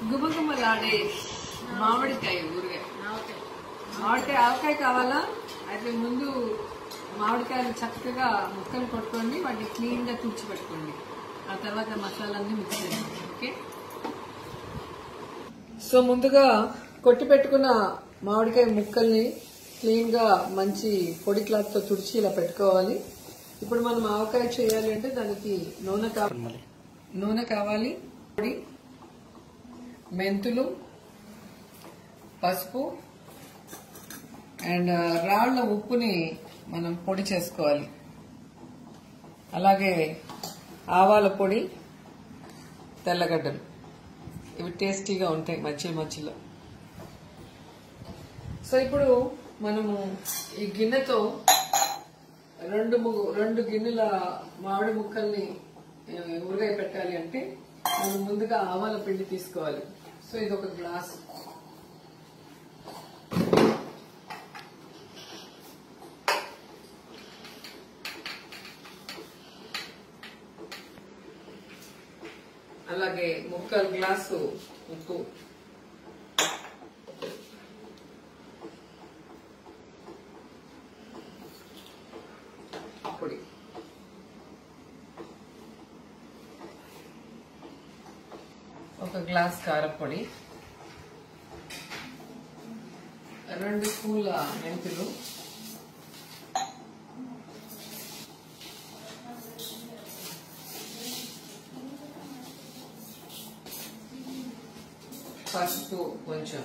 గుమగుమలాడే మామిడికాయ ఊరగాయ మామిడికాయ ఆవకాయ కావాలా అయితే ముందు మామిడికాయలు చక్కగా ముక్కలు కొట్టుకోండి వాటిని క్లీన్ గా తుడిచి పెట్టుకోండి ఆ తర్వాత మసాలాన్ని మిక్స్ చేయండి ఓకే సో ముందుగా కొట్టి పెట్టుకున్న మామిడికాయ ముక్కల్ని క్లీన్ గా మంచి పొడి క్లాత్ తో తుడిచి ఇలా పెట్టుకోవాలి ఇప్పుడు మనం ఆవకాయ చేయాలి అంటే దానికి నూనె కావాలి నూనె కావాలి పొడి మెంతులు పసుపు అండ్ రాళ్ల ఉప్పుని మనం పొడి చేసుకోవాలి అలాగే ఆవాల పొడి తెల్లగడ్డలు ఇవి టేస్టీగా ఉంటాయి మధ్య మధ్యలో సో ఇప్పుడు మనము ఈ గిన్నెతో రెండు ము- రెండు గిన్నెల మామిడి ముక్కల్ని ఆ, ఊరగాయ పెట్టాలి అంటే మనం ముందుగా ఆవాల పిండి తీసుకోవాలి సో ఇది ఒక గ్లాస్ అలాగే ముక్కలు గ్లాసు ఉప్పు పొడి ఒక గ్లాస్ కారపొడి రెండు స్పూన్ల మెంతులు పసుపు కొంచెం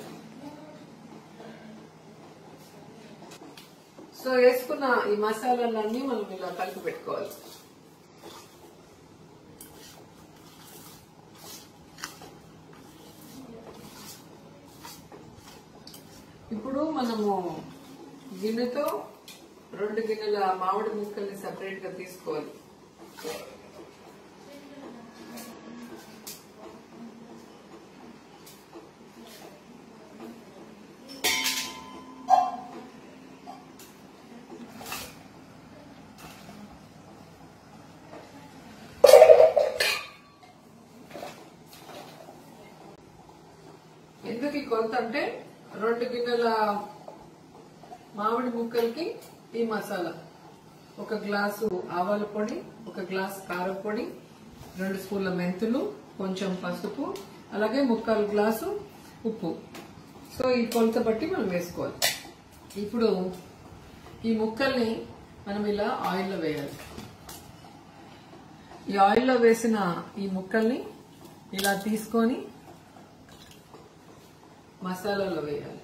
సో వేసుకున్న ఈ మసాలాలన్నీ మనం ఇలా కలిపి పెట్టుకోవాలి ఇప్పుడు మనము గిన్నెతో రెండు గిన్నెల మామిడి ముక్కల్ని సెపరేట్ గా తీసుకోవాలి ఎందుకు ఈ కొలత అంటే రెండు గిన్నెల మామిడి ముక్కలకి ఈ మసాలా ఒక గ్లాసు ఆవాల పొడి ఒక గ్లాస్ కారం పొడి రెండు స్పూన్ల మెంతులు కొంచెం పసుపు అలాగే ముక్కాలు గ్లాసు ఉప్పు సో ఈ కొలత బట్టి మనం వేసుకోవాలి ఇప్పుడు ఈ ముక్కల్ని మనం ఇలా ఆయిల్లో వేయాలి ఈ ఆయిల్లో వేసిన ఈ ముక్కల్ని ఇలా తీసుకొని మసాలాలో వేయాలి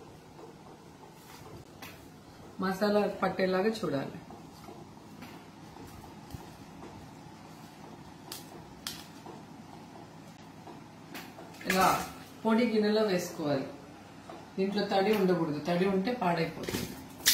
మసాలా పట్టేలాగా చూడాలి ఇలా పొడి గిన్నెలో వేసుకోవాలి దీంట్లో తడి ఉండకూడదు తడి ఉంటే పాడైపోతుంది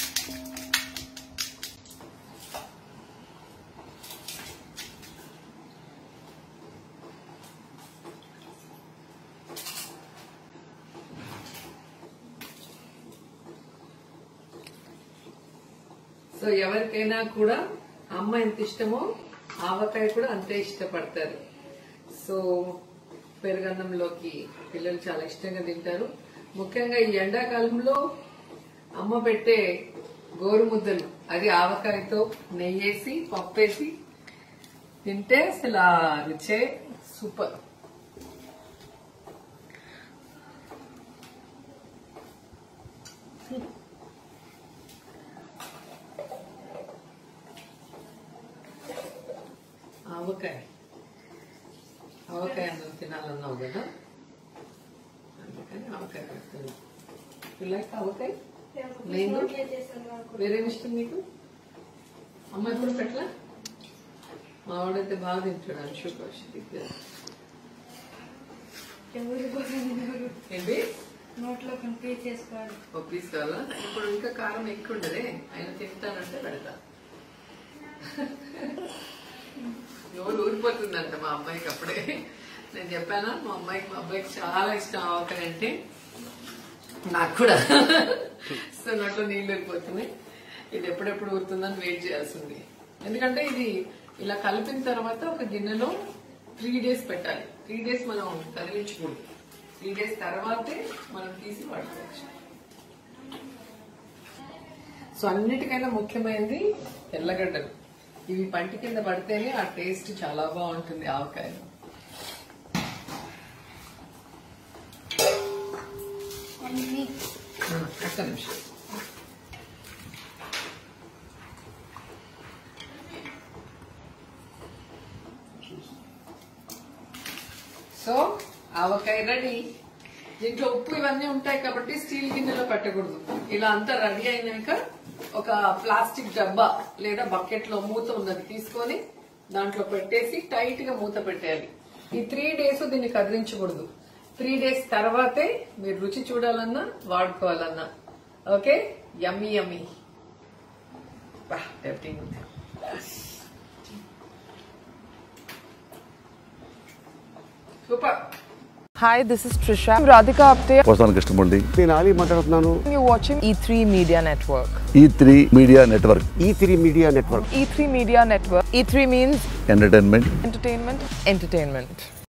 సో ఎవరికైనా కూడా అమ్మ ఎంత ఇష్టమో ఆవకాయ కూడా అంతే ఇష్టపడతారు సో పెరుగన్నంలోకి పిల్లలు చాలా ఇష్టంగా తింటారు ముఖ్యంగా ఈ ఎండాకాలంలో అమ్మ పెట్టే గోరు ముద్దలు అది ఆవకాయతో నెయ్యేసి పప్పేసి తింటే అసలు ఆ రుచే సూపర్ ఆవకాయ ఆవకాయ అన్నం తినాలన్నావు కదా అందుకని ఆవకాయ పెడుతుంది లైక్ ఆవకాయ నేను వేరేమి ఇష్టం నీకు అమ్మ ఎప్పుడు పెట్టలా మా వాడైతే బాగా తింటాడు అంశుకోష్ ఏంటి నోట్లో కన్ఫ్యూజ్ చేసుకోవాలి ఒక పీస్ కావాలా ఇప్పుడు ఇంకా కారం ఎక్కువ ఉండదే ఆయన తింటానంటే పెడతా నోరు ఊరిపోతుందంట మా అమ్మాయికి అప్పుడే నేను చెప్పానా మా అమ్మాయికి మా అబ్బాయికి చాలా ఇష్టం ఆవకాయ అంటే నాకు కూడా సో నోట్లో నీళ్ళు ఊరిపోతున్నాయి ఇది ఎప్పుడెప్పుడు ఊరుతుందని వెయిట్ చేయాల్సింది ఎందుకంటే ఇది ఇలా కలిపిన తర్వాత ఒక గిన్నెలో త్రీ డేస్ పెట్టాలి త్రీ డేస్ మనం కదిలించకూడదు త్రీ డేస్ తర్వాతే మనం తీసి వాడుకోవచ్చు సో అన్నిటికైనా ముఖ్యమైనది తెల్లగడ్డలు ఇవి పంటి కింద పడితేనే ఆ టేస్ట్ చాలా బాగుంటుంది ఆవకాయలో ఒక్క నిమిషం సో ఆవకాయ రెడీ దీంట్లో ఉప్పు ఇవన్నీ ఉంటాయి కాబట్టి స్టీల్ గిన్నెలో పెట్టకూడదు ఇలా అంతా రెడీ అయినాక ఒక ప్లాస్టిక్ డబ్బా లేదా బకెట్ లో మూత ఉన్నది తీసుకొని దాంట్లో పెట్టేసి టైట్ గా మూత పెట్టేయాలి ఈ త్రీ డేస్ దీన్ని కదిలించకూడదు త్రీ డేస్ తర్వాతే మీరు రుచి చూడాలన్నా వాడుకోవాలన్నా ఓకే యమ్మీ యమ్మీ టెప్టింగ్ ఉంది super Hi, this is Trisha. I'm Radhika Apte. వస్తాను కృష్ణమూర్తి నేను ఆలీ మాట్లాడుతున్నాను You're watching E3 Media Network. E three Media Network E three Media Network E3 Media Network. E3 means entertainment entertainment, entertainment.